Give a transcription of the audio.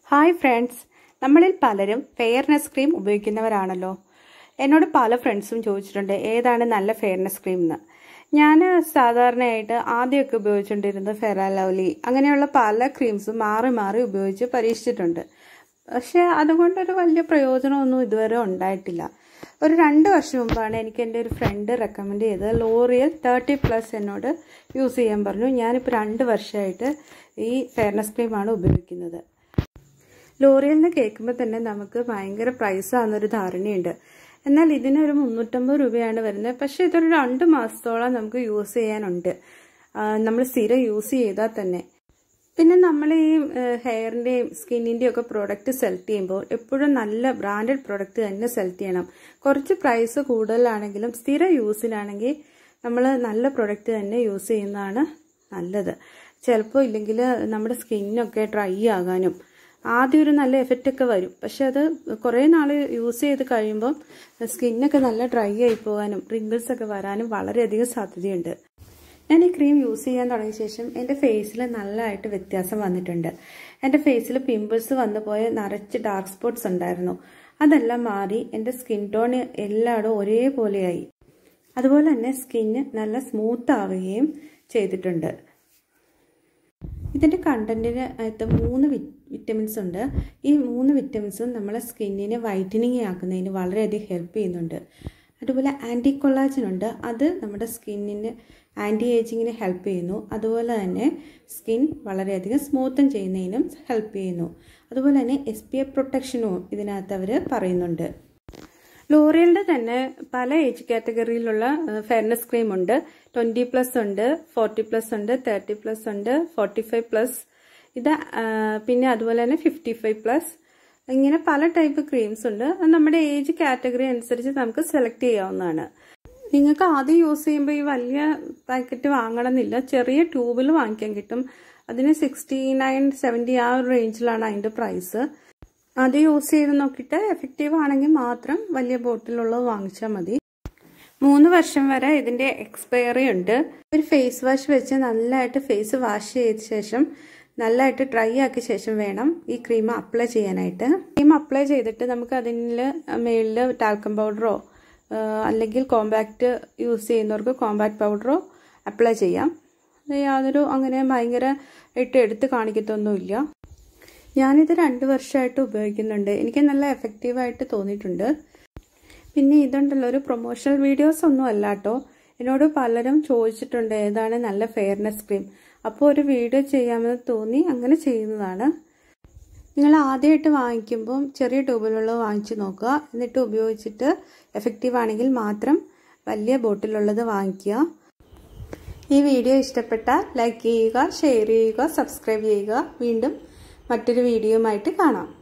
hi friends നമ്മളിൽ പലരും fairness cream ഉപയോഗിക്കുന്നവരാണല്ലോ എന്നോട് പല ഫ്രണ്ട്സും ചോദിച്ചിട്ടുണ്ട് ഏതാണ് നല്ല ഫെയർനെസ് ക്രീം എന്ന് ഞാൻ സാധാരണയായിട്ട് ആദ്യമൊക്കെ ഉപയോഗിച്ചുകൊണ്ടിരുന്നത് ഫെറ ലവ്ലി അങ്ങനെയുള്ള പല ക്രീംസും മാറി മാറി ഉപയോഗിച്ച് പരീക്ഷിച്ചിട്ടുണ്ട് പക്ഷേ അതുകൊണ്ടൊരു വലിയ പ്രയോജനമൊന്നും ഇതുവരെ ഉണ്ടായിട്ടില്ല ഒരു രണ്ട് വർഷം മുമ്പാണ് എനിക്ക് എൻ്റെ ഒരു ഫ്രണ്ട് റെക്കമെൻഡ് ചെയ്തത് ലോറിയൽ തേർട്ടി പ്ലസ് എന്നോട് യൂസ് ചെയ്യാൻ പറഞ്ഞു ഞാനിപ്പോൾ രണ്ട് വർഷമായിട്ട് ഈ ഫെയർനെസ് ക്രീമാണ് ഉപയോഗിക്കുന്നത് ലോറിയിൽ നിന്ന് കേൾക്കുമ്പോൾ തന്നെ നമുക്ക് ഭയങ്കര പ്രൈസാണെന്നൊരു ധാരണയുണ്ട് എന്നാൽ ഇതിനൊരു മുന്നൂറ്റമ്പത് രൂപയാണ് വരുന്നത് പക്ഷേ ഇതൊരു രണ്ട് മാസത്തോളം നമുക്ക് യൂസ് ചെയ്യാനുണ്ട് നമ്മൾ സ്ഥിരം യൂസ് ചെയ്താൽ തന്നെ പിന്നെ നമ്മൾ ഈ ഹെയറിൻ്റെയും സ്കിന്നിൻ്റെയും ഒക്കെ പ്രോഡക്റ്റ് സെലക്ട് ചെയ്യുമ്പോൾ എപ്പോഴും നല്ല ബ്രാൻഡഡ് പ്രോഡക്റ്റ് തന്നെ സെലക്ട് ചെയ്യണം കുറച്ച് പ്രൈസ് കൂടുതലാണെങ്കിലും സ്ഥിര യൂസിനാണെങ്കിൽ നമ്മൾ നല്ല പ്രോഡക്റ്റ് തന്നെ യൂസ് ചെയ്യുന്നതാണ് നല്ലത് ചിലപ്പോൾ ഇല്ലെങ്കിൽ നമ്മുടെ സ്കിന്നൊക്കെ ഡ്രൈ ആകാനും ആദ്യം ഒരു നല്ല എഫക്റ്റ് ഒക്കെ വരും പക്ഷെ അത് കുറേ നാൾ യൂസ് ചെയ്ത് കഴിയുമ്പോൾ സ്കിന്നൊക്കെ നല്ല ഡ്രൈ ആയി പോകാനും റിങ്കിൾസ് ഒക്കെ വരാനും വളരെയധികം സാധ്യതയുണ്ട് ഞാൻ ഈ ക്രീം യൂസ് ചെയ്യാൻ തുടങ്ങിയ ശേഷം എൻ്റെ ഫേസിൽ നല്ലതായിട്ട് വ്യത്യാസം വന്നിട്ടുണ്ട് എൻ്റെ ഫേസിൽ പിമ്പിൾസ് വന്നു പോയ നിറച്ച് ഡാർക്ക് സ്പോട്ട്സ് ഉണ്ടായിരുന്നു അതെല്ലാം മാറി എൻ്റെ സ്കിൻ ടോൺ എല്ലായിടും ഒരേപോലെയായി അതുപോലെ തന്നെ സ്കിന്ന് നല്ല സ്മൂത്ത് ആവുകയും ചെയ്തിട്ടുണ്ട് ഇതിൻ്റെ കണ്ടൻറ്റിന് അകത്ത് മൂന്ന് വിറ്റമിൻസ് ഉണ്ട് ഈ മൂന്ന് വിറ്റമിൻസും നമ്മളെ സ്കിന്നിനെ വൈറ്റനിങ് ആക്കുന്നതിന് വളരെയധികം ഹെൽപ്പ് ചെയ്യുന്നുണ്ട് അതുപോലെ ആൻറ്റി കൊളാജൻ ഉണ്ട് അത് നമ്മുടെ സ്കിന്നിന് ആൻറ്റി ഏജിങ്ങിന് ഹെൽപ്പ് ചെയ്യുന്നു അതുപോലെ തന്നെ സ്കിൻ വളരെയധികം സ്മൂത്തൻ ചെയ്യുന്നതിനും ഹെൽപ്പ് ചെയ്യുന്നു അതുപോലെ തന്നെ എസ് പി എഫ് പ്രൊട്ടക്ഷനും ഇതിനകത്ത് അവർ പറയുന്നുണ്ട് ലോറിയലിൻ്റെ തന്നെ പല ഏജ് കാറ്റഗറിയിലുള്ള ഫെയർനെസ് ക്രീം ഉണ്ട് ട്വൻറ്റി പ്ലസ് ഉണ്ട് ഫോർട്ടി പ്ലസ് ഉണ്ട് തേർട്ടി പ്ലസ് ഉണ്ട് ഫോർട്ടി ഫൈവ് പ്ലസ് ഇത് പിന്നെ അതുപോലെ തന്നെ ഫിഫ്റ്റി ഫൈവ് പ്ലസ് ഇങ്ങനെ പല ടൈപ്പ് ക്രീംസ് ഉണ്ട് നമ്മുടെ ഏജ് കാറ്റഗറി അനുസരിച്ച് നമുക്ക് സെലക്ട് ചെയ്യാവുന്നതാണ് നിങ്ങൾക്ക് ആദ്യം യൂസ് ചെയ്യുമ്പോൾ ഈ വലിയ പാക്കറ്റ് വാങ്ങണമെന്നില്ല ചെറിയ ട്യൂബിൽ വാങ്ങിക്കാൻ കിട്ടും അതിന് സിക്സ്റ്റി നയൻ സെവൻറ്റി ആ ഒരു റേഞ്ചിലാണ് അതിൻ്റെ പ്രൈസ് അത് യൂസ് ചെയ്ത് നോക്കിയിട്ട് എഫക്റ്റീവ് ആണെങ്കിൽ മാത്രം വലിയ ബോട്ടിലുള്ളത് വാങ്ങിച്ചാൽ മതി മൂന്ന് വർഷം വരെ ഇതിൻ്റെ എക്സ്പയറി ഉണ്ട് ഒരു ഫേസ് വാഷ് വെച്ച് നല്ലതായിട്ട് ഫേസ് വാഷ് ചെയ്ത ശേഷം നല്ലതായിട്ട് ഡ്രൈ ആക്കിയ ശേഷം വേണം ഈ ക്രീം അപ്ലൈ ചെയ്യാനായിട്ട് ക്രീം അപ്ലൈ ചെയ്തിട്ട് നമുക്ക് അതിൽ മേളിൽ ടാൽക്കം പൗഡറോ അല്ലെങ്കിൽ കോമ്പാക്റ്റ് യൂസ് ചെയ്യുന്നവർക്ക് കോമ്പാക്റ്റ് പൗഡറോ അപ്ലൈ ചെയ്യാം യാതൊരു അങ്ങനെ ഭയങ്കര ഇട്ട് എടുത്ത് കാണിക്കത്തൊന്നുമില്ല ഞാനിത് രണ്ട് വർഷമായിട്ട് ഉപയോഗിക്കുന്നുണ്ട് എനിക്ക് നല്ല എഫക്റ്റീവായിട്ട് തോന്നിയിട്ടുണ്ട് പിന്നെ ഇതുണ്ടല്ലോ ഒരു പ്രൊമോഷണൽ വീഡിയോസ് ഒന്നും അല്ല കേട്ടോ എന്നോട് പലരും ചോദിച്ചിട്ടുണ്ട് ഏതാണ് നല്ല ഫെയർനെസ് ക്രീം അപ്പോൾ ഒരു വീഡിയോ ചെയ്യാമെന്ന് തോന്നി അങ്ങനെ ചെയ്യുന്നതാണ് നിങ്ങൾ ആദ്യമായിട്ട് വാങ്ങിക്കുമ്പം ചെറിയ ട്യൂബിലുള്ളത് വാങ്ങിച്ച് നോക്കുക എന്നിട്ട് ഉപയോഗിച്ചിട്ട് എഫക്റ്റീവ് ആണെങ്കിൽ മാത്രം വലിയ ബോട്ടിലുള്ളത് വാങ്ങിക്കുക ഈ വീഡിയോ ഇഷ്ടപ്പെട്ടാൽ ലൈക്ക് ചെയ്യുക ഷെയർ ചെയ്യുക സബ്സ്ക്രൈബ് ചെയ്യുക വീണ്ടും മറ്റൊരു വീഡിയോയുമായിട്ട് കാണാം